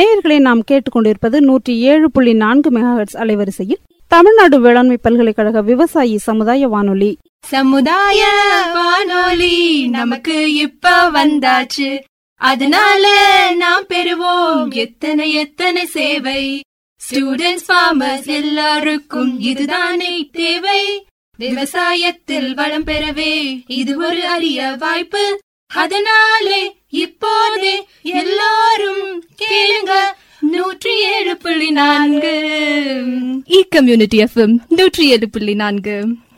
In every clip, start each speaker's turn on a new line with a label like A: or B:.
A: நேயர்களை நாம் கேட்டுக்கொண்டிருப்பது நூற்றி ஏழு புள்ளி நான்கு மெகாஹெட்ஸ் அலைவரிசையில் தமிழ்நாடு வேளாண்மை பல்கலைக்கழக விவசாயி சமுதாய வானொலி
B: சமுதாய வானொலி நமக்கு இப்ப வந்தாச்சு அதனால நாம் பெறுவோம் எத்தனை எத்தனை சேவை ஸ்டூடெண்ட்ஸ் ஃபார்மர்ஸ் எல்லாருக்கும் இதுதானே தேவை விவசாயத்தில் வளம் பெறவே இது ஒரு அரிய வாய்ப்பு அதனாலே இப்போதே எல்லாரும் கேளுங்க நூற்றி ஏழு புள்ளி நான்கு இ கம்யூனிட்டி எஃப்எம் நூற்றி ஏழு புள்ளி நான்கு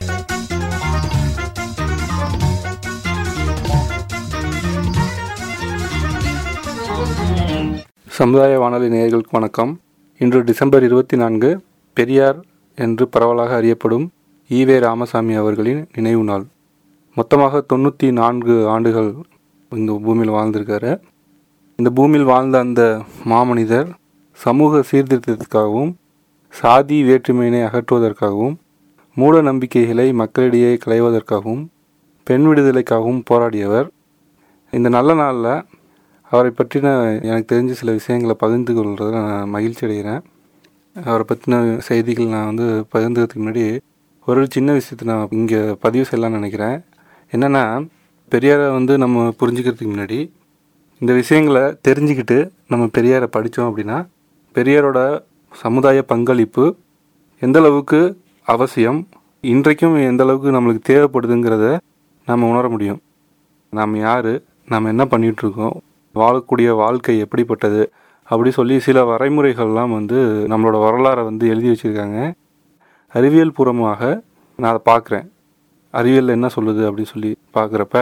C: சமுதாய வானொலி நேயர்களுக்கு வணக்கம் இன்று டிசம்பர் இருபத்தி நான்கு பெரியார் என்று பரவலாக அறியப்படும் ஈவே ராமசாமி அவர்களின் நினைவு நாள் மொத்தமாக தொண்ணூற்றி நான்கு ஆண்டுகள் இந்த பூமியில் வாழ்ந்திருக்காரு இந்த பூமியில் வாழ்ந்த அந்த மாமனிதர் சமூக சீர்திருத்தத்திற்காகவும் சாதி வேற்றுமையினை அகற்றுவதற்காகவும் மூட நம்பிக்கைகளை மக்களிடையே களைவதற்காகவும் பெண் விடுதலைக்காகவும் போராடியவர் இந்த நல்ல நாளில் அவரை பற்றின எனக்கு தெரிஞ்ச சில விஷயங்களை பகிர்ந்து கொள்றதுல நான் மகிழ்ச்சி அடைகிறேன் அவரை பற்றின செய்திகள் நான் வந்து பகிர்ந்ததுக்கு முன்னாடி ஒரு சின்ன விஷயத்தை நான் இங்கே பதிவு செய்யலாம்னு நினைக்கிறேன் என்னென்னா பெரியாரை வந்து நம்ம புரிஞ்சுக்கிறதுக்கு முன்னாடி இந்த விஷயங்களை தெரிஞ்சுக்கிட்டு நம்ம பெரியாரை படித்தோம் அப்படின்னா பெரியாரோட சமுதாய பங்களிப்பு எந்த அளவுக்கு அவசியம் இன்றைக்கும் எந்த அளவுக்கு நம்மளுக்கு தேவைப்படுதுங்கிறத நம்ம உணர முடியும் நாம் யார் நாம் என்ன பண்ணிகிட்ருக்கோம் வாழக்கூடிய வாழ்க்கை எப்படிப்பட்டது அப்படி சொல்லி சில வரைமுறைகள்லாம் வந்து நம்மளோட வரலாறை வந்து எழுதி வச்சுருக்காங்க அறிவியல் பூர்வமாக நான் அதை பார்க்குறேன் அறிவியல் என்ன சொல்லுது அப்படின்னு சொல்லி பார்க்குறப்ப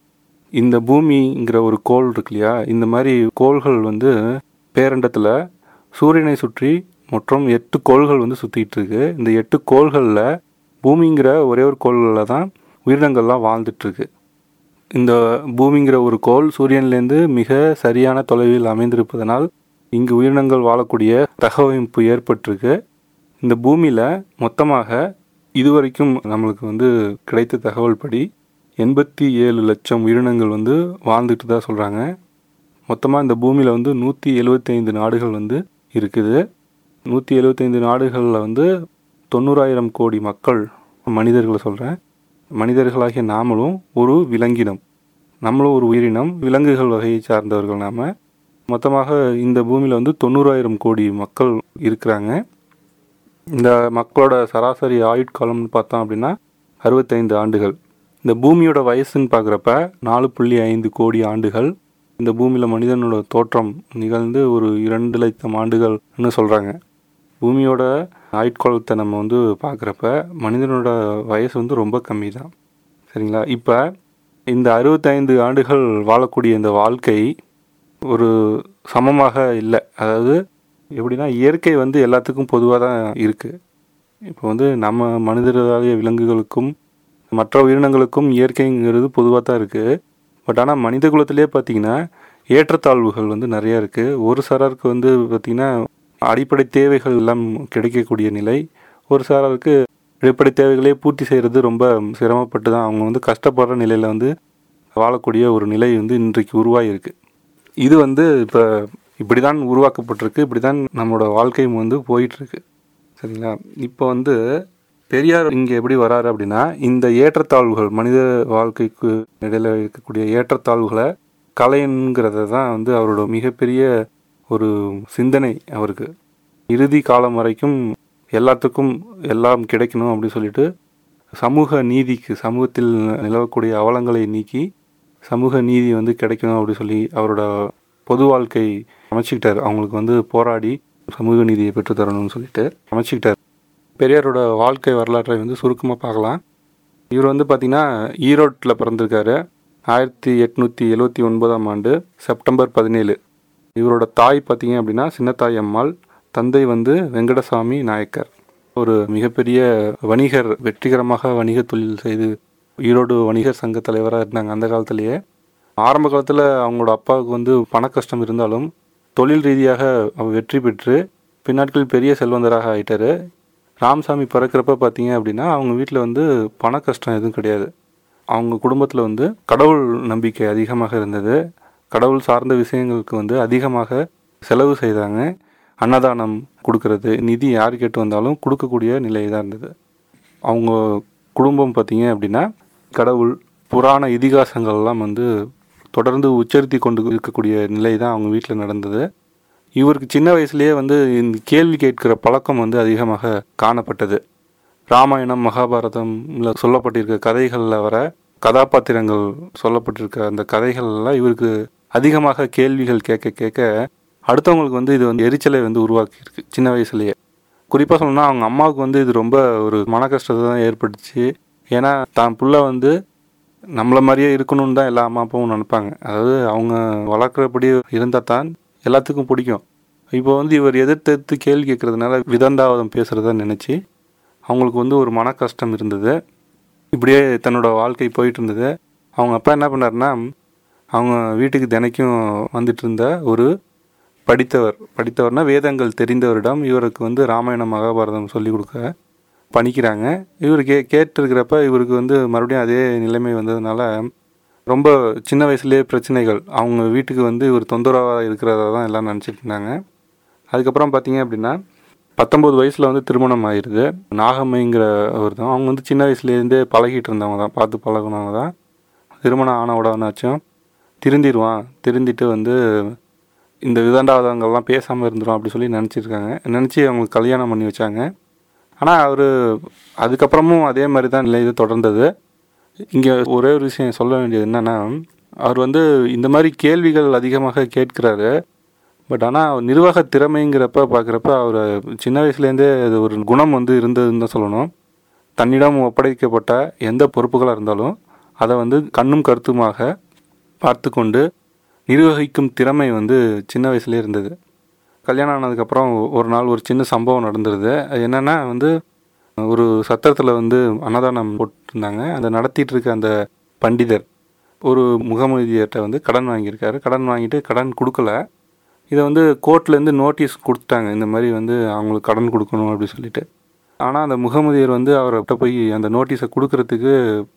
C: இந்த பூமிங்கிற ஒரு கோள் இருக்கு இல்லையா இந்த மாதிரி கோள்கள் வந்து பேரண்டத்தில் சூரியனை சுற்றி மற்றும் எட்டு கோள்கள் வந்து சுற்றிட்டு இருக்கு இந்த எட்டு கோள்களில் பூமிங்கிற ஒரே ஒரு கோள்களில் தான் உயிரினங்கள்லாம் வாழ்ந்துட்டுருக்கு இந்த பூமிங்கிற ஒரு கோள் சூரியன்லேருந்து மிக சரியான தொலைவில் அமைந்திருப்பதனால் இங்கு உயிரினங்கள் வாழக்கூடிய தகவமைப்பு ஏற்பட்டிருக்கு இந்த பூமியில் மொத்தமாக இதுவரைக்கும் நம்மளுக்கு வந்து கிடைத்த தகவல் படி எண்பத்தி ஏழு லட்சம் உயிரினங்கள் வந்து வாழ்ந்துட்டு தான் சொல்கிறாங்க மொத்தமாக இந்த பூமியில் வந்து நூற்றி எழுபத்தைந்து நாடுகள் வந்து இருக்குது நூற்றி எழுபத்தைந்து நாடுகளில் வந்து தொண்ணூறாயிரம் கோடி மக்கள் மனிதர்களை சொல்கிறேன் மனிதர்களாகிய நாமளும் ஒரு விலங்கினம் நம்மளும் ஒரு உயிரினம் விலங்குகள் வகையை சார்ந்தவர்கள் நாம் மொத்தமாக இந்த பூமியில் வந்து தொண்ணூறாயிரம் கோடி மக்கள் இருக்கிறாங்க இந்த மக்களோட சராசரி ஆயுட்காலம்னு பார்த்தோம் அப்படின்னா அறுபத்தைந்து ஆண்டுகள் இந்த பூமியோட வயசுன்னு பார்க்குறப்ப நாலு புள்ளி ஐந்து கோடி ஆண்டுகள் இந்த பூமியில் மனிதனோட தோற்றம் நிகழ்ந்து ஒரு இரண்டு லட்சம் ஆண்டுகள்னு சொல்கிறாங்க பூமியோட ஆயுட்காலத்தை நம்ம வந்து பார்க்குறப்ப மனிதனோட வயசு வந்து ரொம்ப கம்மி தான் சரிங்களா இப்போ இந்த அறுபத்தைந்து ஆண்டுகள் வாழக்கூடிய இந்த வாழ்க்கை ஒரு சமமாக இல்லை அதாவது எப்படின்னா இயற்கை வந்து எல்லாத்துக்கும் பொதுவாக தான் இருக்குது இப்போ வந்து நம்ம மனிதர்களாகிய விலங்குகளுக்கும் மற்ற உயிரினங்களுக்கும் இயற்கைங்கிறது பொதுவாக தான் இருக்குது பட் ஆனால் மனித குலத்திலே பார்த்தீங்கன்னா ஏற்றத்தாழ்வுகள் வந்து நிறையா இருக்குது ஒரு சிலருக்கு வந்து பார்த்திங்கன்னா அடிப்படை தேவைகள் எல்லாம் கிடைக்கக்கூடிய நிலை ஒரு சிலருக்கு அடிப்படை தேவைகளே பூர்த்தி செய்கிறது ரொம்ப சிரமப்பட்டு தான் அவங்க வந்து கஷ்டப்படுற நிலையில் வந்து வாழக்கூடிய ஒரு நிலை வந்து இன்றைக்கு உருவாகிருக்கு இது வந்து இப்போ இப்படி தான் உருவாக்கப்பட்டிருக்கு இப்படி தான் நம்மளோட வாழ்க்கையும் வந்து போயிட்டுருக்கு சரிங்களா இப்போ வந்து பெரியார் இங்கே எப்படி வராரு அப்படின்னா இந்த ஏற்றத்தாழ்வுகள் மனித வாழ்க்கைக்கு இடையில இருக்கக்கூடிய ஏற்றத்தாழ்வுகளை கலைங்கிறத தான் வந்து அவரோட மிகப்பெரிய ஒரு சிந்தனை அவருக்கு இறுதி காலம் வரைக்கும் எல்லாத்துக்கும் எல்லாம் கிடைக்கணும் அப்படின்னு சொல்லிட்டு சமூக நீதிக்கு சமூகத்தில் நிலவக்கூடிய அவலங்களை நீக்கி சமூக நீதி வந்து கிடைக்கணும் அப்படின்னு சொல்லி அவரோட பொது வாழ்க்கை அமைச்சுக்கிட்டார் அவங்களுக்கு வந்து போராடி சமூக நீதியை பெற்றுத்தரணும்னு சொல்லிட்டு அமைச்சுக்கிட்டார் பெரியாரோட வாழ்க்கை வரலாற்றை வந்து சுருக்கமாக பார்க்கலாம் இவர் வந்து பார்த்திங்கன்னா ஈரோட்டில் பிறந்திருக்காரு ஆயிரத்தி எட்நூற்றி எழுவத்தி ஒன்பதாம் ஆண்டு செப்டம்பர் பதினேழு இவரோட தாய் பார்த்தீங்க அப்படின்னா சின்னத்தாய் அம்மாள் தந்தை வந்து வெங்கடசாமி நாயக்கர் ஒரு மிகப்பெரிய வணிகர் வெற்றிகரமாக வணிக தொழில் செய்து ஈரோடு வணிகர் சங்க தலைவராக இருந்தாங்க அந்த காலத்திலேயே ஆரம்ப காலத்தில் அவங்களோட அப்பாவுக்கு வந்து பண கஷ்டம் இருந்தாலும் தொழில் ரீதியாக அவர் வெற்றி பெற்று பின்னாட்களில் பெரிய செல்வந்தராக ஆயிட்டாரு ராமசாமி பிறக்கிறப்ப பார்த்தீங்க அப்படின்னா அவங்க வீட்டில் வந்து பண கஷ்டம் எதுவும் கிடையாது அவங்க குடும்பத்தில் வந்து கடவுள் நம்பிக்கை அதிகமாக இருந்தது கடவுள் சார்ந்த விஷயங்களுக்கு வந்து அதிகமாக செலவு செய்தாங்க அன்னதானம் கொடுக்கறது நிதி யார் கேட்டு வந்தாலும் கொடுக்கக்கூடிய நிலை தான் இருந்தது அவங்க குடும்பம் பார்த்தீங்க அப்படின்னா கடவுள் புராண இதிகாசங்கள்லாம் வந்து தொடர்ந்து உச்சரித்து கொண்டு இருக்கக்கூடிய நிலை தான் அவங்க வீட்டில் நடந்தது இவருக்கு சின்ன வயசுலேயே வந்து இந்த கேள்வி கேட்கிற பழக்கம் வந்து அதிகமாக காணப்பட்டது ராமாயணம் மகாபாரதம்ல சொல்லப்பட்டிருக்க கதைகளில் வர கதாபாத்திரங்கள் சொல்லப்பட்டிருக்க அந்த கதைகள் எல்லாம் இவருக்கு அதிகமாக கேள்விகள் கேட்க கேட்க அடுத்தவங்களுக்கு வந்து இது வந்து எரிச்சலை வந்து உருவாக்கியிருக்கு சின்ன வயசுலேயே குறிப்பாக சொல்லணும்னா அவங்க அம்மாவுக்கு வந்து இது ரொம்ப ஒரு மன கஷ்டத்தை தான் ஏற்பட்டுச்சு ஏன்னா தான் புள்ள வந்து நம்மள மாதிரியே இருக்கணும்னு தான் எல்லா அம்மா அப்பாவும் நினைப்பாங்க அதாவது அவங்க வளர்க்குறபடி இருந்தால் தான் எல்லாத்துக்கும் பிடிக்கும் இப்போ வந்து இவர் எதிர்த்து எதிர்த்து கேள்வி கேட்கறதுனால விதண்டாவதம் பேசுகிறத நினச்சி அவங்களுக்கு வந்து ஒரு மன கஷ்டம் இருந்தது இப்படியே தன்னோட வாழ்க்கை போயிட்டு இருந்தது அவங்க அப்பா என்ன பண்ணாருன்னா அவங்க வீட்டுக்கு தினைக்கும் வந்துட்டு இருந்த ஒரு படித்தவர் படித்தவர்னா வேதங்கள் தெரிந்தவரிடம் இவருக்கு வந்து ராமாயணம் மகாபாரதம் சொல்லி கொடுக்க பணிக்கிறாங்க இவர் கே கேட்டிருக்கிறப்ப இவருக்கு வந்து மறுபடியும் அதே நிலைமை வந்ததுனால ரொம்ப சின்ன வயசுலேயே பிரச்சனைகள் அவங்க வீட்டுக்கு வந்து இவர் தொந்தரவாக இருக்கிறதா தான் எல்லாம் நினச்சிட்டு இருந்தாங்க அதுக்கப்புறம் பார்த்தீங்க அப்படின்னா பத்தொம்போது வயசில் வந்து திருமணம் ஆயிடுது நாகம்மைங்கிற அவர் தான் அவங்க வந்து சின்ன வயசுலேருந்தே பழகிட்டு இருந்தவங்க தான் பார்த்து பழகினவங்க தான் திருமணம் ஆன உடனாச்சும் திருந்திடுவான் திருந்திட்டு வந்து இந்த விதண்டாவதங்கள்லாம் பேசாமல் இருந்துடும் அப்படி சொல்லி நினச்சிருக்காங்க நினச்சி அவங்களுக்கு கல்யாணம் பண்ணி வச்சாங்க ஆனால் அவர் அதுக்கப்புறமும் அதே மாதிரி தான் நிலை இது தொடர்ந்தது இங்கே ஒரே ஒரு விஷயம் சொல்ல வேண்டியது என்னென்னா அவர் வந்து இந்த மாதிரி கேள்விகள் அதிகமாக கேட்கிறாரு பட் ஆனால் நிர்வாக திறமைங்கிறப்ப பார்க்குறப்ப அவர் சின்ன வயசுலேருந்தே அது ஒரு குணம் வந்து இருந்ததுன்னு தான் சொல்லணும் தன்னிடம் ஒப்படைக்கப்பட்ட எந்த பொறுப்புகளாக இருந்தாலும் அதை வந்து கண்ணும் கருத்துமாக பார்த்து கொண்டு நிர்வகிக்கும் திறமை வந்து சின்ன வயசுலேயே இருந்தது கல்யாணம் ஆனதுக்கப்புறம் ஒரு நாள் ஒரு சின்ன சம்பவம் நடந்துருது அது என்னென்னா வந்து ஒரு சத்திரத்தில் வந்து அன்னதானம் போட்டிருந்தாங்க அந்த நடத்திட்டு இருக்க அந்த பண்டிதர் ஒரு முகமதியர்கிட்ட வந்து கடன் வாங்கியிருக்காரு கடன் வாங்கிட்டு கடன் கொடுக்கல இதை வந்து கோர்ட்லேருந்து நோட்டீஸ் கொடுத்துட்டாங்க இந்த மாதிரி வந்து அவங்களுக்கு கடன் கொடுக்கணும் அப்படி சொல்லிட்டு ஆனால் அந்த முகமதியர் வந்து அவர்கிட்ட போய் அந்த நோட்டீஸை கொடுக்கறதுக்கு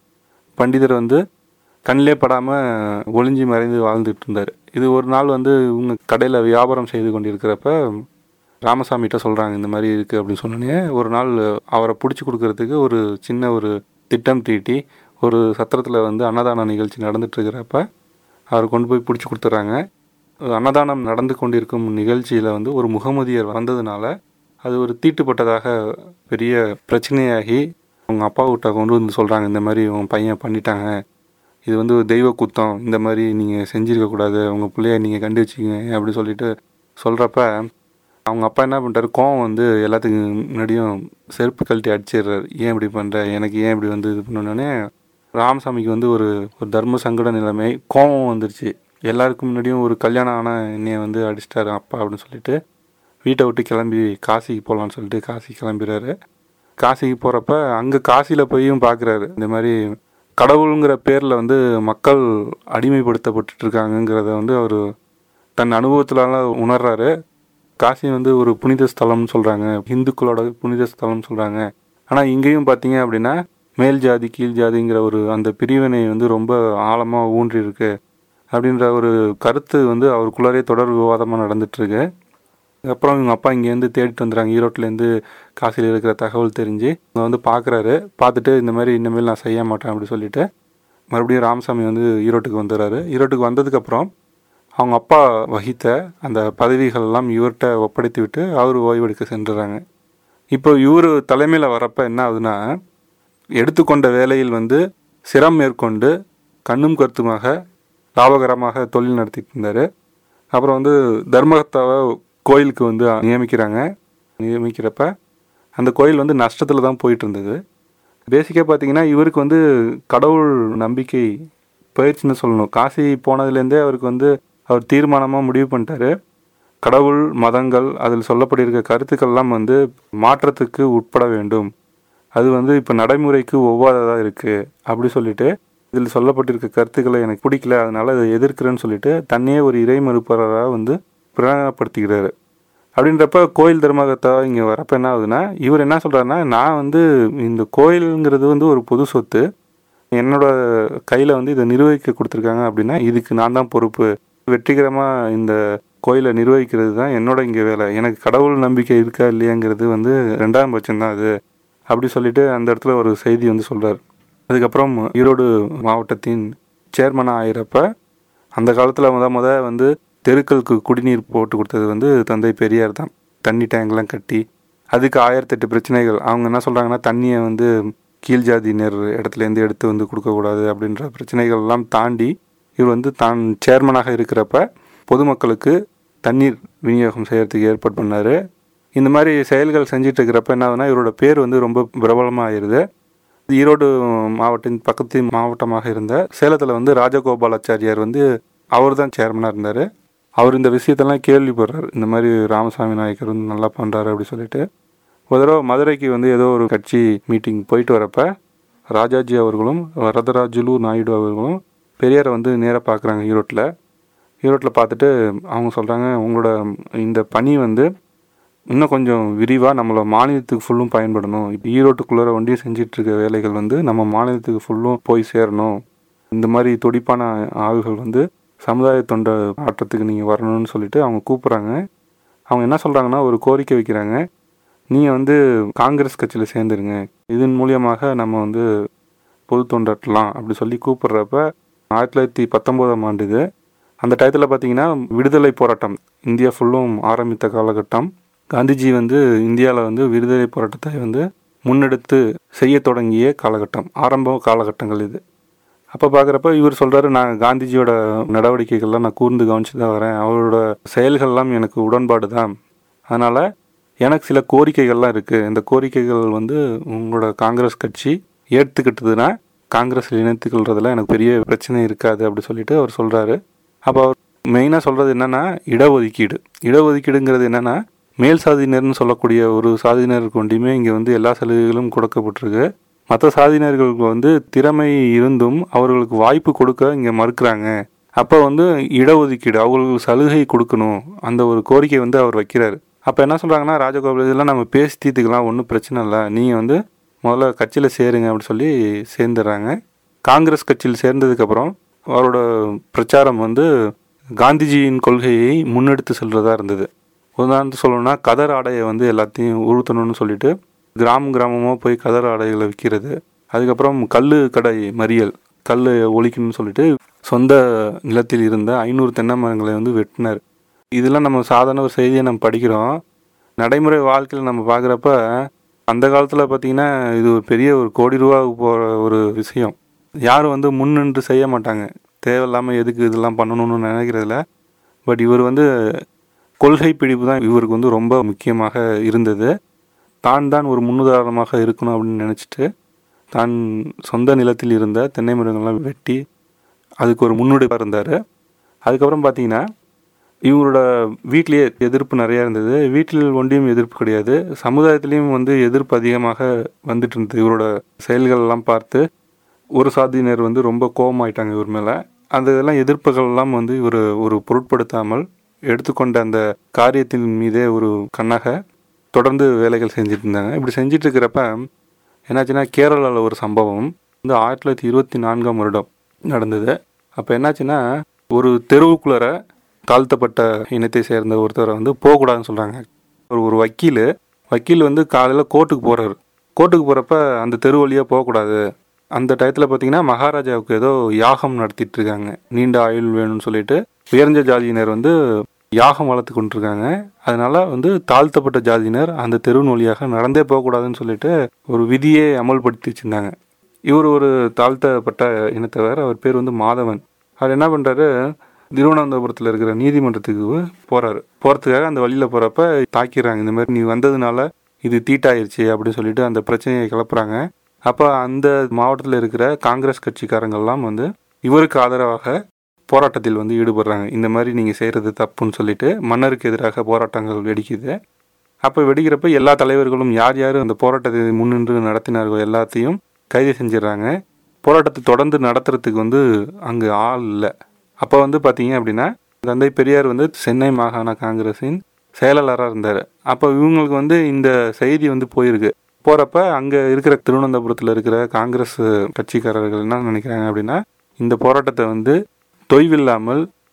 C: பண்டிதர் வந்து கண்ணிலே படாமல் ஒளிஞ்சி மறைந்து வாழ்ந்துட்டு இருந்தார் இது ஒரு நாள் வந்து இவங்க கடையில் வியாபாரம் செய்து கொண்டிருக்கிறப்ப ராமசாமிகிட்ட சொல்கிறாங்க இந்த மாதிரி இருக்குது அப்படின்னு சொன்னோன்னே ஒரு நாள் அவரை பிடிச்சி கொடுக்கறதுக்கு ஒரு சின்ன ஒரு திட்டம் தீட்டி ஒரு சத்திரத்தில் வந்து அன்னதான நிகழ்ச்சி நடந்துட்டு இருக்கிறப்ப அவரை கொண்டு போய் பிடிச்சி கொடுத்துட்றாங்க அன்னதானம் நடந்து கொண்டிருக்கும் நிகழ்ச்சியில் வந்து ஒரு முகமதியர் வந்ததுனால அது ஒரு தீட்டுப்பட்டதாக பெரிய பிரச்சனையாகி அவங்க அப்பாவிட்ட கொண்டு வந்து சொல்கிறாங்க இந்த மாதிரி உன் பையன் பண்ணிட்டாங்க இது வந்து ஒரு தெய்வ குத்தம் இந்த மாதிரி நீங்கள் செஞ்சிருக்கக்கூடாது உங்கள் பிள்ளைய நீங்கள் கண்டு வச்சுக்கங்க அப்படி சொல்லிட்டு சொல்கிறப்ப அவங்க அப்பா என்ன பண்ணிட்டாரு கோவம் வந்து எல்லாத்துக்கும் முன்னாடியும் செருப்பு கழட்டி அடிச்சிடுறாரு ஏன் இப்படி பண்ணுற எனக்கு ஏன் இப்படி வந்து இது பண்ணோன்னே ராமசாமிக்கு வந்து ஒரு ஒரு தர்ம சங்கட நிலைமை கோவம் வந்துருச்சு எல்லாருக்கும் முன்னாடியும் ஒரு கல்யாணம் ஆன என்னைய வந்து அடிச்சிட்டாரு அப்பா அப்படின்னு சொல்லிட்டு வீட்டை விட்டு கிளம்பி காசிக்கு போகலான்னு சொல்லிட்டு காசி கிளம்பிடுறாரு காசிக்கு போகிறப்ப அங்கே காசியில் போயும் பார்க்குறாரு இந்த மாதிரி கடவுளுங்கிற பேரில் வந்து மக்கள் அடிமைப்படுத்தப்பட்டு இருக்காங்கங்கிறத வந்து அவர் தன் அனுபவத்தினால உணர்றாரு காசி வந்து ஒரு புனித ஸ்தலம்னு சொல்கிறாங்க இந்துக்களோட புனித ஸ்தலம்னு சொல்கிறாங்க ஆனால் இங்கேயும் பார்த்தீங்க அப்படின்னா மேல் ஜாதி கீழ் ஜாதிங்கிற ஒரு அந்த பிரிவினை வந்து ரொம்ப ஆழமாக ஊன்றி இருக்கு அப்படின்ற ஒரு கருத்து வந்து அவருக்குள்ளாரே தொடர் விவாதமாக நடந்துட்டுருக்கு அப்புறம் இவங்க அப்பா இங்கேருந்து தேடிட்டு வந்துடுறாங்க ஈரோட்டிலேருந்து காசியில் இருக்கிற தகவல் தெரிஞ்சு இங்கே வந்து பார்க்குறாரு பார்த்துட்டு இந்த மாதிரி இனிமேல் நான் செய்ய மாட்டேன் அப்படி சொல்லிட்டு மறுபடியும் ராமசாமி வந்து ஈரோட்டுக்கு வந்துடுறாரு ஈரோட்டுக்கு வந்ததுக்கப்புறம் அவங்க அப்பா வகித்த அந்த பதவிகள் எல்லாம் இவர்கிட்ட ஒப்படைத்து விட்டு அவர் ஓய்வெடுக்க சென்றுறாங்க இப்போ இவர் தலைமையில் வரப்போ என்ன ஆகுதுன்னா எடுத்துக்கொண்ட வேலையில் வந்து சிரம் மேற்கொண்டு கண்ணும் கருத்துமாக லாபகரமாக தொழில் நடத்திட்டு இருந்தார் அப்புறம் வந்து தர்மகத்தாவை கோயிலுக்கு வந்து நியமிக்கிறாங்க நியமிக்கிறப்ப அந்த கோயில் வந்து நஷ்டத்தில் தான் போயிட்டு இருந்தது பேசிக்காக பார்த்தீங்கன்னா இவருக்கு வந்து கடவுள் நம்பிக்கை பயிற்சின்னு சொல்லணும் காசி போனதுலேருந்தே அவருக்கு வந்து அவர் தீர்மானமாக முடிவு பண்ணிட்டாரு கடவுள் மதங்கள் அதில் சொல்லப்பட்டிருக்க கருத்துக்கள்லாம் வந்து மாற்றத்துக்கு உட்பட வேண்டும் அது வந்து இப்போ நடைமுறைக்கு ஒவ்வாததாக இருக்குது அப்படி சொல்லிட்டு இதில் சொல்லப்பட்டிருக்க கருத்துக்களை எனக்கு பிடிக்கல அதனால அதை எதிர்க்கிறேன்னு சொல்லிட்டு தன்னையே ஒரு இறை மறுப்பவராக வந்து பிரகடனப்படுத்திக்கிறாரு அப்படின்றப்ப கோயில் தர்மகத்தா இங்கே வரப்ப என்ன ஆகுதுன்னா இவர் என்ன சொல்கிறாருன்னா நான் வந்து இந்த கோயிலுங்கிறது வந்து ஒரு பொது சொத்து என்னோட கையில் வந்து இதை நிர்வகிக்க கொடுத்துருக்காங்க அப்படின்னா இதுக்கு நான் தான் பொறுப்பு வெற்றிகரமாக இந்த கோயிலை நிர்வகிக்கிறது தான் என்னோட இங்கே வேலை எனக்கு கடவுள் நம்பிக்கை இருக்கா இல்லையாங்கிறது வந்து ரெண்டாம் பட்சம் தான் அது அப்படி சொல்லிட்டு அந்த இடத்துல ஒரு செய்தி வந்து சொல்கிறார் அதுக்கப்புறம் ஈரோடு மாவட்டத்தின் சேர்மனாக ஆகிறப்ப அந்த காலத்தில் முத முத வந்து தெருக்களுக்கு குடிநீர் போட்டு கொடுத்தது வந்து தந்தை பெரியார் தான் தண்ணி டேங்க்லாம் கட்டி அதுக்கு ஆயிரத்தெட்டு பிரச்சனைகள் அவங்க என்ன சொல்கிறாங்கன்னா தண்ணியை வந்து கீழ் ஜாதியினர் இடத்துலேருந்து எடுத்து வந்து கொடுக்கக்கூடாது அப்படின்ற பிரச்சனைகள் எல்லாம் தாண்டி இவர் வந்து தான் சேர்மனாக இருக்கிறப்ப பொதுமக்களுக்கு தண்ணீர் விநியோகம் செய்யறதுக்கு ஏற்பாடு பண்ணார் இந்த மாதிரி செயல்கள் செஞ்சுட்டு இருக்கிறப்ப என்ன ஆகுதுன்னா இவரோட பேர் வந்து ரொம்ப பிரபலமாக ஆயிடுது ஈரோடு மாவட்டின் பக்கத்து மாவட்டமாக இருந்த சேலத்தில் வந்து ராஜகோபாலாச்சாரியார் வந்து அவர் தான் சேர்மனாக இருந்தார் அவர் இந்த விஷயத்தெல்லாம் கேள்விப்படுறார் இந்த மாதிரி ராமசாமி நாயக்கர் வந்து நல்லா பண்ணுறாரு அப்படி சொல்லிட்டு ஒரு தடவை மதுரைக்கு வந்து ஏதோ ஒரு கட்சி மீட்டிங் போயிட்டு வரப்ப ராஜாஜி அவர்களும் வரதராஜுலு நாயுடு அவர்களும் பெரியாரை வந்து நேராக பார்க்குறாங்க ஈரோட்டில் ஈரோட்டில் பார்த்துட்டு அவங்க சொல்கிறாங்க உங்களோட இந்த பணி வந்து இன்னும் கொஞ்சம் விரிவாக நம்மள மாநிலத்துக்கு ஃபுல்லும் பயன்படணும் இப்போ ஈரோட்டுக்குள்ளே ஒண்டியும் செஞ்சிட்டு இருக்க வேலைகள் வந்து நம்ம மாநிலத்துக்கு ஃபுல்லும் போய் சேரணும் இந்த மாதிரி துடிப்பான ஆள்கள் வந்து சமுதாய தொண்டை ஆட்டத்துக்கு நீங்கள் வரணும்னு சொல்லிட்டு அவங்க கூப்பிட்றாங்க அவங்க என்ன சொல்கிறாங்கன்னா ஒரு கோரிக்கை வைக்கிறாங்க நீங்கள் வந்து காங்கிரஸ் கட்சியில் சேர்ந்துருங்க இதன் மூலியமாக நம்ம வந்து பொது தொண்டட்டலாம் அப்படி சொல்லி கூப்பிட்றப்ப ஆயிரத்தி தொள்ளாயிரத்தி பத்தொம்போதாம் ஆண்டு இது அந்த டயத்தில் பார்த்தீங்கன்னா விடுதலை போராட்டம் இந்தியா ஃபுல்லும் ஆரம்பித்த காலகட்டம் காந்திஜி வந்து இந்தியாவில் வந்து விடுதலை போராட்டத்தை வந்து முன்னெடுத்து செய்ய தொடங்கிய காலகட்டம் ஆரம்ப காலகட்டங்கள் இது அப்போ பார்க்குறப்ப இவர் சொல்கிறாரு நான் காந்திஜியோட நடவடிக்கைகள்லாம் நான் கூர்ந்து கவனிச்சு தான் வரேன் அவரோட செயல்கள்லாம் எனக்கு உடன்பாடு தான் அதனால் எனக்கு சில கோரிக்கைகள்லாம் இருக்குது இந்த கோரிக்கைகள் வந்து உங்களோட காங்கிரஸ் கட்சி ஏற்றுக்கிட்டதுன்னா காங்கிரஸில் இணைத்துக்கொள்றதுல எனக்கு பெரிய பிரச்சனை இருக்காது அப்படி சொல்லிட்டு அவர் சொல்கிறாரு அப்போ அவர் மெயினாக சொல்கிறது என்னென்னா இடஒதுக்கீடு இடஒதுக்கீடுங்கிறது என்னென்னா மேல் சாதியினர்னு சொல்லக்கூடிய ஒரு சாதியினருக்கு ஒன்றியுமே இங்கே வந்து எல்லா சலுகைகளும் கொடுக்கப்பட்டிருக்கு மற்ற சாதியினர்களுக்கு வந்து திறமை இருந்தும் அவர்களுக்கு வாய்ப்பு கொடுக்க இங்கே மறுக்கிறாங்க அப்போ வந்து இடஒதுக்கீடு அவங்களுக்கு சலுகை கொடுக்கணும் அந்த ஒரு கோரிக்கை வந்து அவர் வைக்கிறாரு அப்போ என்ன சொல்கிறாங்கன்னா ராஜகோபால் இதெல்லாம் நம்ம பேசி தீர்த்துக்கலாம் ஒன்றும் பிரச்சனை இல்லை நீங்கள் வந்து முதல்ல கட்சியில் சேருங்க அப்படி சொல்லி சேர்ந்துடுறாங்க காங்கிரஸ் கட்சியில் சேர்ந்ததுக்கப்புறம் அவரோட பிரச்சாரம் வந்து காந்திஜியின் கொள்கையை முன்னெடுத்து செல்றதா இருந்தது உதாரணத்துக்கு சொல்லணும்னா கதர் ஆடையை வந்து எல்லாத்தையும் உறுத்தணும்னு சொல்லிட்டு கிராமம் கிராமமாக போய் கதர் ஆடைகளை விற்கிறது அதுக்கப்புறம் கல் கடை மறியல் கல் ஒழிக்கணும்னு சொல்லிட்டு சொந்த நிலத்தில் இருந்த ஐநூறு தென்னை மரங்களை வந்து வெட்டினார் இதெல்லாம் நம்ம சாதாரண ஒரு செய்தியை நம்ம படிக்கிறோம் நடைமுறை வாழ்க்கையில் நம்ம பார்க்குறப்ப அந்த காலத்தில் பார்த்திங்கன்னா இது ஒரு பெரிய ஒரு கோடி ரூபாவுக்கு போகிற ஒரு விஷயம் யாரும் வந்து முன்னின்று செய்ய மாட்டாங்க தேவையில்லாமல் எதுக்கு இதெல்லாம் பண்ணணும்னு நினைக்கிறதில்ல பட் இவர் வந்து கொள்கை பிடிப்பு தான் இவருக்கு வந்து ரொம்ப முக்கியமாக இருந்தது தான் தான் ஒரு முன்னுதாரணமாக இருக்கணும் அப்படின்னு நினச்சிட்டு தான் சொந்த நிலத்தில் இருந்த தென்னை மரங்கள்லாம் வெட்டி அதுக்கு ஒரு முன்னுடைப்பாக இருந்தார் அதுக்கப்புறம் பார்த்தீங்கன்னா இவங்களோட வீட்லேயே எதிர்ப்பு நிறையா இருந்தது வீட்டில் ஒன்றியும் எதிர்ப்பு கிடையாது சமுதாயத்திலையும் வந்து எதிர்ப்பு அதிகமாக வந்துட்டு இருந்தது இவரோட செயல்கள் எல்லாம் பார்த்து ஒரு சாதியினர் வந்து ரொம்ப கோபமாயிட்டாங்க இவர் மேலே அந்த இதெல்லாம் எதிர்ப்புகள் எல்லாம் வந்து இவர் ஒரு பொருட்படுத்தாமல் எடுத்துக்கொண்ட அந்த காரியத்தின் மீதே ஒரு கண்ணாக தொடர்ந்து வேலைகள் செஞ்சுட்டு இருந்தாங்க இப்படி செஞ்சுட்டு இருக்கிறப்ப என்னாச்சுன்னா கேரளாவில் ஒரு சம்பவம் வந்து ஆயிரத்தி தொள்ளாயிரத்தி இருபத்தி நான்காம் வருடம் நடந்தது அப்போ என்னாச்சுன்னா ஒரு தெருவுக்குள்ளர தாழ்த்தப்பட்ட இனத்தை சேர்ந்த ஒருத்தரை வந்து போகக்கூடாதுன்னு சொல்கிறாங்க ஒரு ஒரு வக்கீல் வக்கீல் வந்து காலையில் கோர்ட்டுக்கு போகிறாரு கோர்ட்டுக்கு போகிறப்ப அந்த தெரு வழியாக போகக்கூடாது அந்த டயத்தில் பார்த்தீங்கன்னா மகாராஜாவுக்கு ஏதோ யாகம் நடத்திட்டு இருக்காங்க நீண்ட ஆயுள் வேணும்னு சொல்லிட்டு உயர்ந்த ஜாதியினர் வந்து யாகம் வளர்த்து கொண்டிருக்காங்க அதனால வந்து தாழ்த்தப்பட்ட ஜாதியினர் அந்த தெருவின் வழியாக நடந்தே போகக்கூடாதுன்னு சொல்லிட்டு ஒரு விதியே அமல்படுத்தி வச்சிருந்தாங்க இவர் ஒரு தாழ்த்தப்பட்ட இனத்தவர் அவர் பேர் வந்து மாதவன் அவர் என்ன பண்ணுறாரு திருவனந்தபுரத்தில் இருக்கிற நீதிமன்றத்துக்கு போகிறாரு போகிறதுக்காக அந்த வழியில் போகிறப்ப தாக்கிடுறாங்க இந்த மாதிரி நீ வந்ததுனால இது தீட்டாயிருச்சு அப்படின்னு சொல்லிட்டு அந்த பிரச்சனையை கிளப்புறாங்க அப்போ அந்த மாவட்டத்தில் இருக்கிற காங்கிரஸ் கட்சிக்காரங்கள்லாம் வந்து இவருக்கு ஆதரவாக போராட்டத்தில் வந்து ஈடுபடுறாங்க இந்த மாதிரி நீங்கள் செய்கிறது தப்புன்னு சொல்லிட்டு மன்னருக்கு எதிராக போராட்டங்கள் வெடிக்குது அப்போ வெடிக்கிறப்ப எல்லா தலைவர்களும் யார் யார் அந்த போராட்டத்தை முன்னின்று நடத்தினார்கள் எல்லாத்தையும் கைது செஞ்சிடறாங்க போராட்டத்தை தொடர்ந்து நடத்துறதுக்கு வந்து அங்கே ஆள் இல்லை அப்போ வந்து பார்த்தீங்க அப்படின்னா தந்தை பெரியார் வந்து சென்னை மாகாண காங்கிரஸின் செயலாளராக இருந்தார் அப்போ இவங்களுக்கு வந்து இந்த செய்தி வந்து போயிருக்கு போகிறப்ப அங்கே இருக்கிற திருவனந்தபுரத்தில் இருக்கிற காங்கிரஸ் கட்சிக்காரர்கள் என்ன நினைக்கிறாங்க அப்படின்னா இந்த போராட்டத்தை வந்து தொய்வில்லாமல்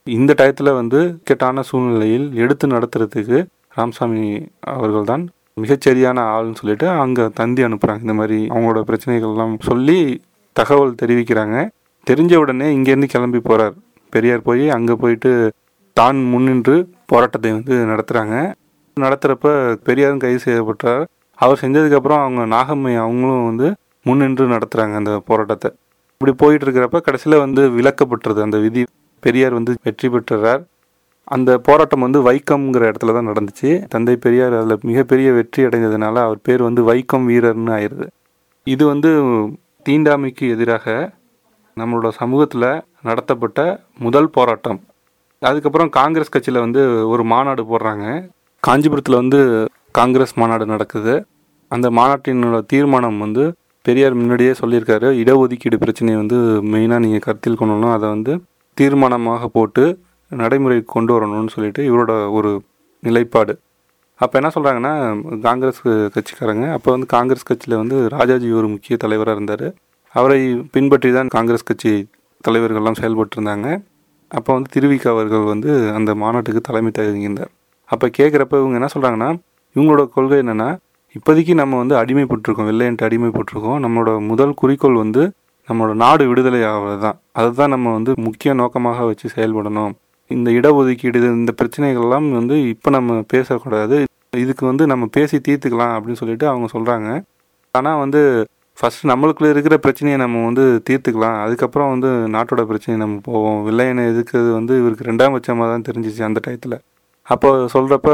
C: இந்த டயத்தில் வந்து இக்கட்டான சூழ்நிலையில் எடுத்து நடத்துறதுக்கு ராமசாமி அவர்கள் தான் மிகச்சரியான ஆள்னு சொல்லிட்டு அங்கே தந்தி அனுப்புகிறாங்க இந்த மாதிரி அவங்களோட பிரச்சனைகள்லாம் சொல்லி தகவல் தெரிவிக்கிறாங்க தெரிஞ்ச உடனே இங்கேருந்து கிளம்பி போகிறார் பெரியார் போய் அங்கே போயிட்டு தான் முன்னின்று போராட்டத்தை வந்து நடத்துகிறாங்க நடத்துகிறப்ப பெரியாரும் கைது செய்யப்பட்டார் அவர் செஞ்சதுக்கப்புறம் அவங்க நாகம்மை அவங்களும் வந்து முன்னின்று நடத்துகிறாங்க அந்த போராட்டத்தை இப்படி போயிட்டு இருக்கிறப்ப கடைசியில் வந்து விலக்கப்பட்டுறது அந்த விதி பெரியார் வந்து வெற்றி பெற்றுறார் அந்த போராட்டம் வந்து வைக்கம்ங்கிற இடத்துல தான் நடந்துச்சு தந்தை பெரியார் அதில் மிகப்பெரிய வெற்றி அடைந்ததுனால அவர் பேர் வந்து வைக்கம் வீரர்னு ஆயிடுது இது வந்து தீண்டாமைக்கு எதிராக நம்மளோட சமூகத்தில் நடத்தப்பட்ட முதல் போராட்டம் அதுக்கப்புறம் காங்கிரஸ் கட்சியில் வந்து ஒரு மாநாடு போடுறாங்க காஞ்சிபுரத்தில் வந்து காங்கிரஸ் மாநாடு நடக்குது அந்த மாநாட்டினோட தீர்மானம் வந்து பெரியார் முன்னாடியே சொல்லியிருக்காரு இடஒதுக்கீடு பிரச்சனையை வந்து மெயினாக நீங்கள் கருத்தில் கொள்ளணும் அதை வந்து தீர்மானமாக போட்டு நடைமுறைக்கு கொண்டு வரணும்னு சொல்லிட்டு இவரோட ஒரு நிலைப்பாடு அப்போ என்ன சொல்கிறாங்கன்னா காங்கிரஸ் கட்சிக்காரங்க அப்போ வந்து காங்கிரஸ் கட்சியில் வந்து ராஜாஜி ஒரு முக்கிய தலைவராக இருந்தார் அவரை பின்பற்றி தான் காங்கிரஸ் கட்சி தலைவர்கள்லாம் செயல்பட்டு இருந்தாங்க அப்போ வந்து திருவிக அவர்கள் வந்து அந்த மாநாட்டுக்கு தலைமை தகுந்தார் அப்போ கேட்குறப்ப இவங்க என்ன சொல்கிறாங்கன்னா இவங்களோட கொள்கை என்னென்னா இப்போதைக்கு நம்ம வந்து அடிமைப்பட்டிருக்கோம் வெள்ளையன்ட்டு அடிமைப்பட்டிருக்கோம் நம்மளோட முதல் குறிக்கோள் வந்து நம்மளோட நாடு விடுதலை ஆகிறது தான் அதை தான் நம்ம வந்து முக்கிய நோக்கமாக வச்சு செயல்படணும் இந்த இடஒதுக்கீடு இது- இந்த பிரச்சனைகள்லாம் வந்து இப்போ நம்ம பேசக்கூடாது இதுக்கு வந்து நம்ம பேசி தீர்த்துக்கலாம் அப்படின்னு சொல்லிட்டு அவங்க சொல்கிறாங்க ஆனால் வந்து ஃபர்ஸ்ட் நம்மளுக்குள்ள இருக்கிற பிரச்சனையை நம்ம வந்து தீர்த்துக்கலாம் அதுக்கப்புறம் வந்து நாட்டோட பிரச்சனையை நம்ம போவோம் வில்லையனை எதுக்குறது வந்து இவருக்கு ரெண்டாம் பட்சமாக தான் தெரிஞ்சிச்சு அந்த டயத்தில் அப்போ சொல்கிறப்ப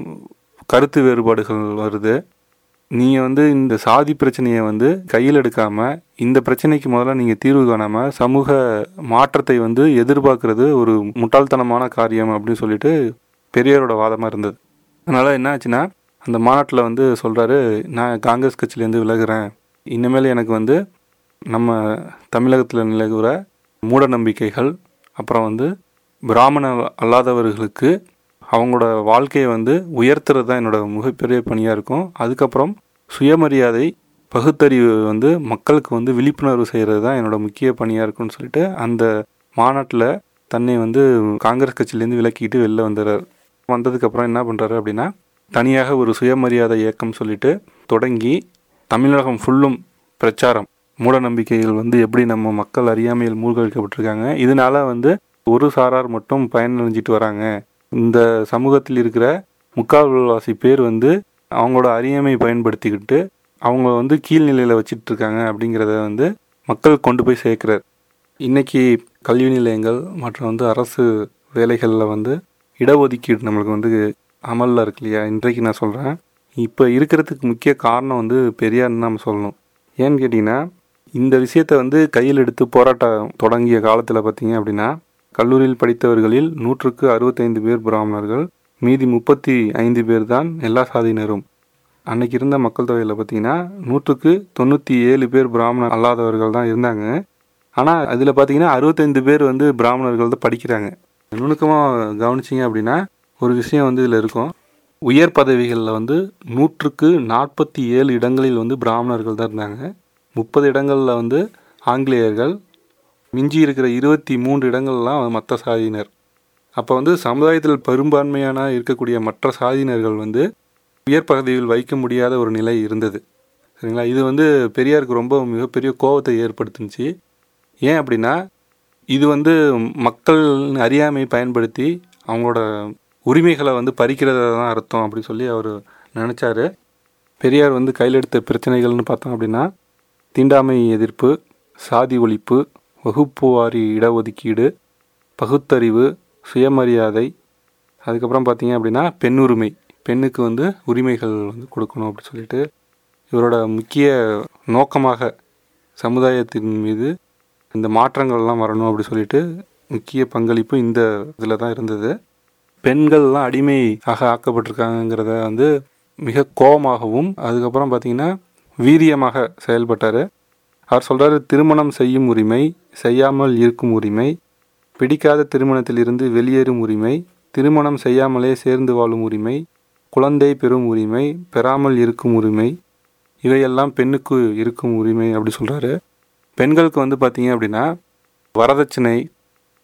C: கருத்து வேறுபாடுகள் வருது நீங்கள் வந்து இந்த சாதி பிரச்சனையை வந்து கையில் எடுக்காமல் இந்த பிரச்சனைக்கு முதல்ல நீங்கள் தீர்வு காணாமல் சமூக மாற்றத்தை வந்து எதிர்பார்க்கறது ஒரு முட்டாள்தனமான காரியம் அப்படின்னு சொல்லிட்டு பெரியாரோட வாதமாக இருந்தது அதனால் என்ன ஆச்சுன்னா அந்த மாநாட்டில் வந்து சொல்கிறாரு நான் காங்கிரஸ் கட்சியிலேருந்து விலகுறேன் இனிமேல் எனக்கு வந்து நம்ம தமிழகத்தில் நிலவுற மூட நம்பிக்கைகள் அப்புறம் வந்து பிராமண அல்லாதவர்களுக்கு அவங்களோட வாழ்க்கையை வந்து உயர்த்துறது தான் என்னோட மிகப்பெரிய பணியாக இருக்கும் அதுக்கப்புறம் சுயமரியாதை பகுத்தறிவு வந்து மக்களுக்கு வந்து விழிப்புணர்வு செய்கிறது தான் என்னோட முக்கிய பணியாக இருக்கும்னு சொல்லிட்டு அந்த மாநாட்டில் தன்னை வந்து காங்கிரஸ் கட்சியிலேருந்து விலக்கிட்டு வெளில வந்துடுறார் வந்ததுக்கப்புறம் என்ன பண்ணுறாரு அப்படின்னா தனியாக ஒரு சுயமரியாதை இயக்கம் சொல்லிட்டு தொடங்கி தமிழகம் ஃபுல்லும் பிரச்சாரம் மூட நம்பிக்கைகள் வந்து எப்படி நம்ம மக்கள் அறியாமையில் மூழ்கடிக்கப்பட்டிருக்காங்க இதனால வந்து ஒரு சாரார் மட்டும் பயனடைஞ்சிட்டு வராங்க இந்த சமூகத்தில் இருக்கிற முக்கால்வாசி பேர் வந்து அவங்களோட அறியாமை பயன்படுத்திக்கிட்டு அவங்க வந்து கீழ்நிலையில் வச்சிட்டு இருக்காங்க அப்படிங்கிறத வந்து மக்கள் கொண்டு போய் சேர்க்குறார் இன்னைக்கு கல்வி நிலையங்கள் மற்றும் வந்து அரசு வேலைகளில் வந்து இடஒதுக்கீடு நம்மளுக்கு வந்து அமலில் இருக்கு இல்லையா இன்றைக்கு நான் சொல்கிறேன் இப்போ இருக்கிறதுக்கு முக்கிய காரணம் வந்து பெரியார்னு நம்ம சொல்லணும் ஏன்னு கேட்டிங்கன்னா இந்த விஷயத்தை வந்து கையில் எடுத்து போராட்டம் தொடங்கிய காலத்தில் பார்த்தீங்க அப்படின்னா கல்லூரியில் படித்தவர்களில் நூற்றுக்கு அறுபத்தைந்து பேர் பிராமணர்கள் மீதி முப்பத்தி ஐந்து பேர் தான் எல்லா சாதியினரும் அன்னைக்கு இருந்த மக்கள் தொகையில் பார்த்தீங்கன்னா நூற்றுக்கு தொண்ணூற்றி ஏழு பேர் பிராமண அல்லாதவர்கள் தான் இருந்தாங்க ஆனால் அதில் பார்த்தீங்கன்னா அறுபத்தைந்து பேர் வந்து பிராமணர்கள் தான் படிக்கிறாங்க நுணுக்கமாக கவனிச்சிங்க அப்படின்னா ஒரு விஷயம் வந்து இதில் இருக்கும் உயர் பதவிகளில் வந்து நூற்றுக்கு நாற்பத்தி ஏழு இடங்களில் வந்து பிராமணர்கள் தான் இருந்தாங்க முப்பது இடங்களில் வந்து ஆங்கிலேயர்கள் மிஞ்சி இருக்கிற இருபத்தி மூன்று இடங்கள்லாம் மற்ற சாதியினர் அப்போ வந்து சமுதாயத்தில் பெரும்பான்மையான இருக்கக்கூடிய மற்ற சாதியினர்கள் வந்து உயர் பதவியில் வைக்க முடியாத ஒரு நிலை இருந்தது சரிங்களா இது வந்து பெரியாருக்கு ரொம்ப மிகப்பெரிய கோபத்தை ஏற்படுத்துனுச்சு ஏன் அப்படின்னா இது வந்து மக்கள் அறியாமை பயன்படுத்தி அவங்களோட உரிமைகளை வந்து பறிக்கிறதா தான் அர்த்தம் அப்படி சொல்லி அவர் நினச்சாரு பெரியார் வந்து கையில் எடுத்த பிரச்சனைகள்னு பார்த்தோம் அப்படின்னா தீண்டாமை எதிர்ப்பு சாதி ஒழிப்பு வகுப்பு வாரி இடஒதுக்கீடு பகுத்தறிவு சுயமரியாதை அதுக்கப்புறம் பார்த்தீங்க அப்படின்னா பெண் உரிமை பெண்ணுக்கு வந்து உரிமைகள் வந்து கொடுக்கணும் அப்படி சொல்லிட்டு இவரோட முக்கிய நோக்கமாக சமுதாயத்தின் மீது இந்த மாற்றங்கள்லாம் வரணும் அப்படி சொல்லிட்டு முக்கிய பங்களிப்பு இந்த இதில் தான் இருந்தது பெண்கள்லாம் அடிமையாக ஆக்கப்பட்டிருக்காங்கிறத வந்து மிக கோபமாகவும் அதுக்கப்புறம் பார்த்தீங்கன்னா வீரியமாக செயல்பட்டார் அவர் சொல்கிறாரு திருமணம் செய்யும் உரிமை செய்யாமல் இருக்கும் உரிமை பிடிக்காத திருமணத்திலிருந்து வெளியேறும் உரிமை திருமணம் செய்யாமலே சேர்ந்து வாழும் உரிமை குழந்தை பெறும் உரிமை பெறாமல் இருக்கும் உரிமை இவையெல்லாம் பெண்ணுக்கு இருக்கும் உரிமை அப்படி சொல்கிறாரு பெண்களுக்கு வந்து பார்த்தீங்க அப்படின்னா வரதட்சணை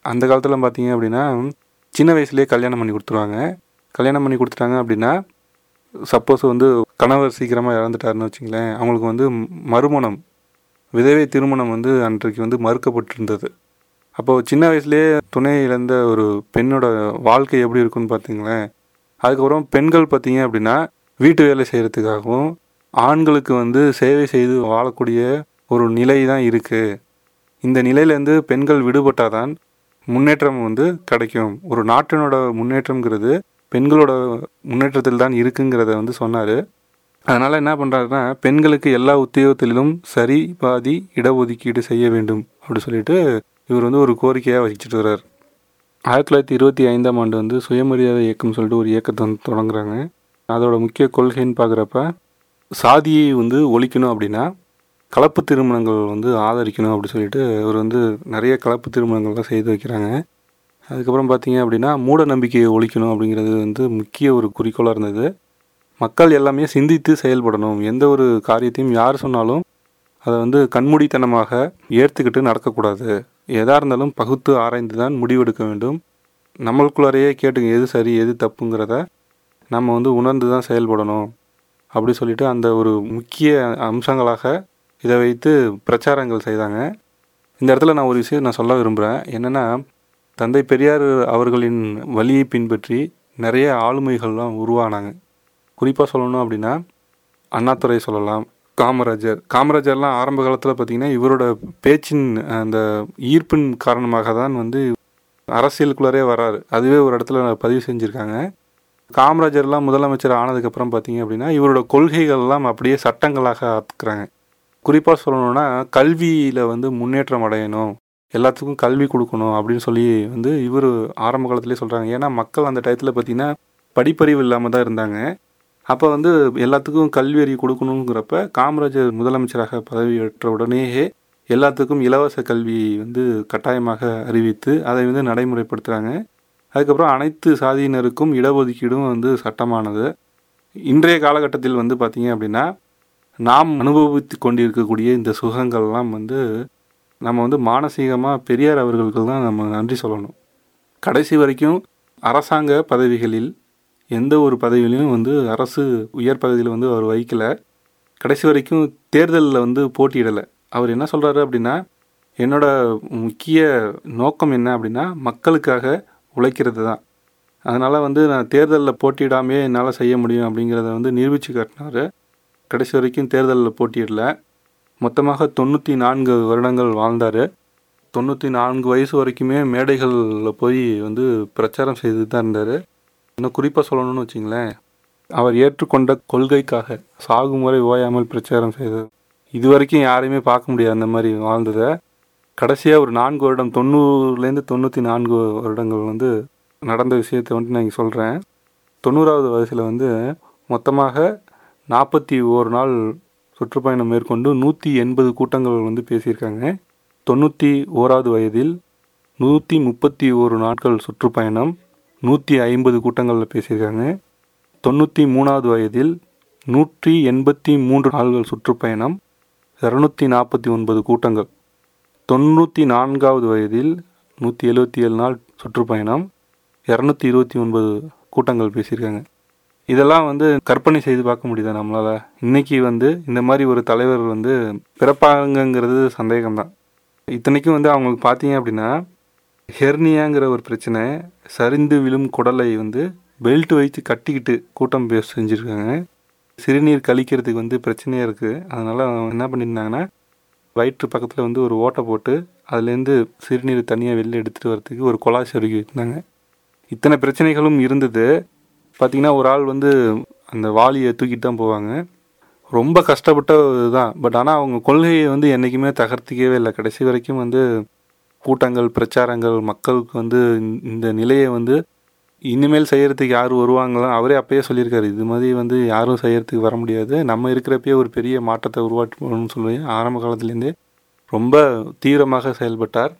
C: அந்த காலத்தில் பார்த்தீங்க அப்படின்னா சின்ன வயசுலேயே கல்யாணம் பண்ணி கொடுத்துருவாங்க கல்யாணம் பண்ணி கொடுத்துட்டாங்க அப்படின்னா சப்போஸ் வந்து கணவர் சீக்கிரமாக இறந்துட்டாருன்னு வச்சுங்களேன் அவங்களுக்கு வந்து மறுமணம் விதவை திருமணம் வந்து அன்றைக்கு வந்து மறுக்கப்பட்டிருந்தது அப்போது சின்ன வயசுலேயே துணை இழந்த ஒரு பெண்ணோட வாழ்க்கை எப்படி இருக்குன்னு பார்த்தீங்களேன் அதுக்கப்புறம் பெண்கள் பார்த்தீங்க அப்படின்னா வீட்டு வேலை செய்கிறதுக்காகவும் ஆண்களுக்கு வந்து சேவை செய்து வாழக்கூடிய ஒரு நிலை தான் இருக்குது இந்த நிலையிலேருந்து பெண்கள் விடுபட்டாதான் முன்னேற்றம் வந்து கிடைக்கும் ஒரு நாட்டினோட முன்னேற்றம்ங்கிறது பெண்களோட முன்னேற்றத்தில் தான் இருக்குங்கிறத வந்து சொன்னார் அதனால் என்ன பண்ணுறாருன்னா பெண்களுக்கு எல்லா உத்தியோகத்திலும் சரி பாதி இடஒதுக்கீடு செய்ய வேண்டும் அப்படி சொல்லிட்டு இவர் வந்து ஒரு கோரிக்கையாக வச்சுட்டு வர்றார் ஆயிரத்தி தொள்ளாயிரத்தி இருபத்தி ஐந்தாம் ஆண்டு வந்து சுயமரியாதை இயக்கம் சொல்லிட்டு ஒரு இயக்கத்தை வந்து தொடங்குறாங்க அதோட முக்கிய கொள்கைன்னு பார்க்குறப்ப சாதியை வந்து ஒழிக்கணும் அப்படின்னா கலப்பு திருமணங்கள் வந்து ஆதரிக்கணும் அப்படி சொல்லிட்டு இவர் வந்து நிறைய கலப்பு திருமணங்கள்லாம் செய்து வைக்கிறாங்க அதுக்கப்புறம் பார்த்தீங்க அப்படின்னா மூட நம்பிக்கையை ஒழிக்கணும் அப்படிங்கிறது வந்து முக்கிய ஒரு குறிக்கோளாக இருந்தது மக்கள் எல்லாமே சிந்தித்து செயல்படணும் எந்த ஒரு காரியத்தையும் யார் சொன்னாலும் அதை வந்து கண்மூடித்தனமாக ஏற்றுக்கிட்டு நடக்கக்கூடாது எதாக இருந்தாலும் பகுத்து ஆராய்ந்து தான் முடிவெடுக்க வேண்டும் நம்மளுக்குள்ளாரையே கேட்டுங்க எது சரி எது தப்புங்கிறத நம்ம வந்து உணர்ந்து தான் செயல்படணும் அப்படி சொல்லிட்டு அந்த ஒரு முக்கிய அம்சங்களாக இதை வைத்து பிரச்சாரங்கள் செய்தாங்க இந்த இடத்துல நான் ஒரு விஷயம் நான் சொல்ல விரும்புகிறேன் என்னென்னா தந்தை பெரியார் அவர்களின் வழியை பின்பற்றி நிறைய ஆளுமைகள்லாம் உருவானாங்க குறிப்பாக சொல்லணும் அப்படின்னா அண்ணாதுரை சொல்லலாம் காமராஜர் காமராஜர்லாம் ஆரம்ப காலத்தில் பார்த்திங்கன்னா இவரோட பேச்சின் அந்த ஈர்ப்பின் காரணமாக தான் வந்து அரசியலுக்குள்ளாரே வராரு அதுவே ஒரு இடத்துல பதிவு செஞ்சுருக்காங்க காமராஜர்லாம் முதலமைச்சர் ஆனதுக்கப்புறம் பார்த்தீங்க அப்படின்னா இவரோட கொள்கைகள்லாம் அப்படியே சட்டங்களாக ஆக்குறாங்க குறிப்பாக சொல்லணும்னா கல்வியில் வந்து முன்னேற்றம் அடையணும் எல்லாத்துக்கும் கல்வி கொடுக்கணும் அப்படின்னு சொல்லி வந்து இவர் ஆரம்ப காலத்துலேயே சொல்கிறாங்க ஏன்னா மக்கள் அந்த டயத்தில் பார்த்திங்கன்னா படிப்பறிவு இல்லாமல் தான் இருந்தாங்க அப்போ வந்து எல்லாத்துக்கும் கல்வி அறிவு கொடுக்கணுங்கிறப்ப காமராஜர் முதலமைச்சராக பதவியேற்ற உடனேயே எல்லாத்துக்கும் இலவச கல்வி வந்து கட்டாயமாக அறிவித்து அதை வந்து நடைமுறைப்படுத்துகிறாங்க அதுக்கப்புறம் அனைத்து சாதியினருக்கும் இடஒதுக்கீடும் வந்து சட்டமானது இன்றைய காலகட்டத்தில் வந்து பார்த்திங்க அப்படின்னா நாம் அனுபவித்து கொண்டிருக்கக்கூடிய இந்த சுகங்கள்லாம் வந்து நம்ம வந்து மானசீகமாக பெரியார் அவர்களுக்கு தான் நம்ம நன்றி சொல்லணும் கடைசி வரைக்கும் அரசாங்க பதவிகளில் எந்த ஒரு பதவியிலையும் வந்து அரசு உயர் பதவியில் வந்து அவர் வைக்கலை கடைசி வரைக்கும் தேர்தலில் வந்து போட்டியிடலை அவர் என்ன சொல்கிறாரு அப்படின்னா என்னோட முக்கிய நோக்கம் என்ன அப்படின்னா மக்களுக்காக உழைக்கிறது தான் அதனால் வந்து நான் தேர்தலில் போட்டியிடாமே என்னால் செய்ய முடியும் அப்படிங்கிறத வந்து நிரூபித்து காட்டினார் கடைசி வரைக்கும் தேர்தலில் போட்டியிடல மொத்தமாக தொண்ணூற்றி நான்கு வருடங்கள் வாழ்ந்தார் தொண்ணூற்றி நான்கு வயசு வரைக்குமே மேடைகளில் போய் வந்து பிரச்சாரம் செய்து தான் இருந்தார் இன்னும் குறிப்பாக சொல்லணும்னு வச்சிங்களேன் அவர் ஏற்றுக்கொண்ட கொள்கைக்காக சாகும் வரை ஓயாமல் பிரச்சாரம் செய்தது இது வரைக்கும் யாரையுமே பார்க்க முடியாது அந்த மாதிரி வாழ்ந்ததை கடைசியாக ஒரு நான்கு வருடம் தொண்ணூறுலேருந்து தொண்ணூற்றி நான்கு வருடங்கள் வந்து நடந்த விஷயத்தை வந்து நான் இங்கே சொல்கிறேன் தொண்ணூறாவது வயசில் வந்து மொத்தமாக நாற்பத்தி ஓரு நாள் சுற்றுப்பயணம் மேற்கொண்டு நூற்றி எண்பது கூட்டங்கள் வந்து பேசியிருக்காங்க தொண்ணூற்றி ஓராவது வயதில் நூற்றி முப்பத்தி ஓரு நாட்கள் சுற்றுப்பயணம் நூற்றி ஐம்பது கூட்டங்களில் பேசியிருக்காங்க தொண்ணூற்றி மூணாவது வயதில் நூற்றி எண்பத்தி மூன்று நாள்கள் சுற்றுப்பயணம் இரநூத்தி நாற்பத்தி ஒன்பது கூட்டங்கள் தொண்ணூற்றி நான்காவது வயதில் நூற்றி எழுபத்தி ஏழு நாள் சுற்றுப்பயணம் இரநூத்தி இருபத்தி ஒன்பது கூட்டங்கள் பேசியிருக்காங்க இதெல்லாம் வந்து கற்பனை செய்து பார்க்க முடியுதா நம்மளால் இன்றைக்கி வந்து இந்த மாதிரி ஒரு தலைவர் வந்து பிறப்பாங்கங்கிறது சந்தேகம்தான் இத்தனைக்கும் வந்து அவங்களுக்கு பார்த்தீங்க அப்படின்னா ஹெர்னியாங்கிற ஒரு பிரச்சனை சரிந்து விழும் குடலை வந்து பெல்ட் வைத்து கட்டிக்கிட்டு கூட்டம் பேச செஞ்சுருக்காங்க சிறுநீர் கழிக்கிறதுக்கு வந்து பிரச்சனையாக இருக்குது அதனால் அவங்க என்ன பண்ணியிருந்தாங்கன்னா வயிற்று பக்கத்தில் வந்து ஒரு ஓட்டை போட்டு அதுலேருந்து சிறுநீர் தனியாக வெளில எடுத்துகிட்டு வரதுக்கு ஒரு கொலாய் சொருகி வச்சுருந்தாங்க இத்தனை பிரச்சனைகளும் இருந்தது பார்த்திங்கன்னா ஒரு ஆள் வந்து அந்த வாளியை தூக்கிட்டு தான் போவாங்க ரொம்ப கஷ்டப்பட்ட இதுதான் பட் ஆனால் அவங்க கொள்கையை வந்து என்றைக்குமே தகர்த்திக்கவே இல்லை கடைசி வரைக்கும் வந்து கூட்டங்கள் பிரச்சாரங்கள் மக்களுக்கு வந்து இந்த நிலையை வந்து இனிமேல் செய்கிறதுக்கு யார் வருவாங்களோ அவரே அப்பயே சொல்லியிருக்காரு இது மாதிரி வந்து யாரும் செய்கிறதுக்கு வர முடியாது நம்ம இருக்கிறப்பயே ஒரு பெரிய மாற்றத்தை உருவாக்கணும்னு சொல்லி ஆரம்ப காலத்துலேருந்தே ரொம்ப தீவிரமாக செயல்பட்டார்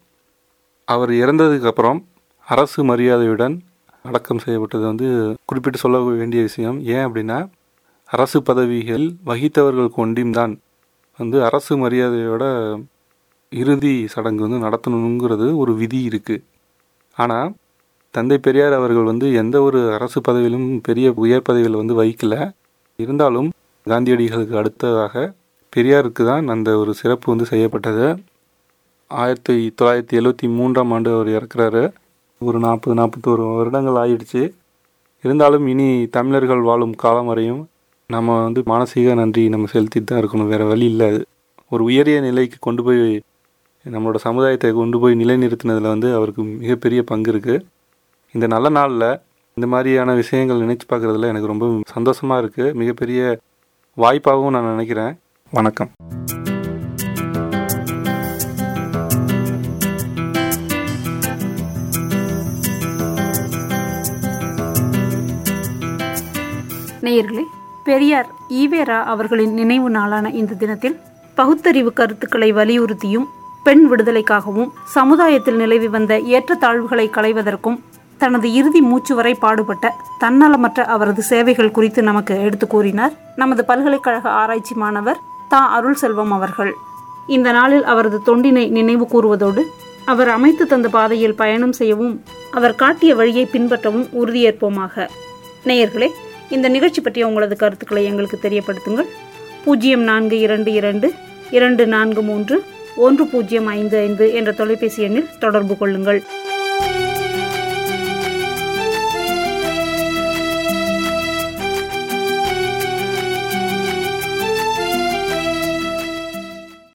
C: அவர் இறந்ததுக்கப்புறம் அரசு மரியாதையுடன் அடக்கம் செய்யப்பட்டது வந்து குறிப்பிட்டு சொல்ல வேண்டிய விஷயம் ஏன் அப்படின்னா அரசு பதவிகள் வகித்தவர்கள் கொண்டும் தான் வந்து அரசு மரியாதையோட இறுதி சடங்கு வந்து நடத்தணுங்கிறது ஒரு விதி இருக்குது ஆனால் தந்தை பெரியார் அவர்கள் வந்து எந்த ஒரு அரசு பதவியிலும் பெரிய உயர் பதவியில் வந்து வகிக்கல இருந்தாலும் காந்தியடிகளுக்கு அடுத்ததாக பெரியாருக்கு தான் அந்த ஒரு சிறப்பு வந்து செய்யப்பட்டது ஆயிரத்தி தொள்ளாயிரத்தி எழுவத்தி மூன்றாம் ஆண்டு அவர் இறக்குறாரு ஒரு நாற்பது நாற்பத்தோரு வருடங்கள் ஆயிடுச்சு இருந்தாலும் இனி தமிழர்கள் வாழும் காலம் வரையும் நம்ம வந்து மானசீக நன்றி நம்ம செலுத்திட்டு தான் இருக்கணும் வேறு வழி இல்லை அது ஒரு உயரிய நிலைக்கு கொண்டு போய் நம்மளோட சமுதாயத்தை கொண்டு போய் நிலைநிறுத்தினதில் வந்து அவருக்கு மிகப்பெரிய பங்கு இருக்குது இந்த நல்ல நாளில் இந்த மாதிரியான விஷயங்கள் நினைச்சு பார்க்குறதுல எனக்கு ரொம்ப சந்தோஷமாக இருக்குது மிகப்பெரிய வாய்ப்பாகவும் நான் நினைக்கிறேன் வணக்கம்
A: நேயர்களே பெரியார் ஈவேரா அவர்களின் நினைவு நாளான இந்த தினத்தில் பகுத்தறிவு கருத்துக்களை வலியுறுத்தியும் பெண் விடுதலைக்காகவும் சமுதாயத்தில் நிலவி வந்த ஏற்றத்தாழ்வுகளை களைவதற்கும் தனது இறுதி மூச்சு வரை பாடுபட்ட தன்னலமற்ற அவரது சேவைகள் குறித்து நமக்கு எடுத்து கூறினார் நமது பல்கலைக்கழக ஆராய்ச்சி மாணவர் தா அருள் செல்வம் அவர்கள் இந்த நாளில் அவரது தொண்டினை நினைவு கூறுவதோடு அவர் அமைத்து தந்த பாதையில் பயணம் செய்யவும் அவர் காட்டிய வழியை பின்பற்றவும் உறுதியேற்போமாக நேயர்களே இந்த நிகழ்ச்சி பற்றிய உங்களது கருத்துக்களை எங்களுக்கு தெரியப்படுத்துங்கள் பூஜ்ஜியம் நான்கு இரண்டு இரண்டு இரண்டு நான்கு மூன்று ஒன்று பூஜ்ஜியம் ஐந்து ஐந்து என்ற தொலைபேசி எண்ணில் தொடர்பு கொள்ளுங்கள்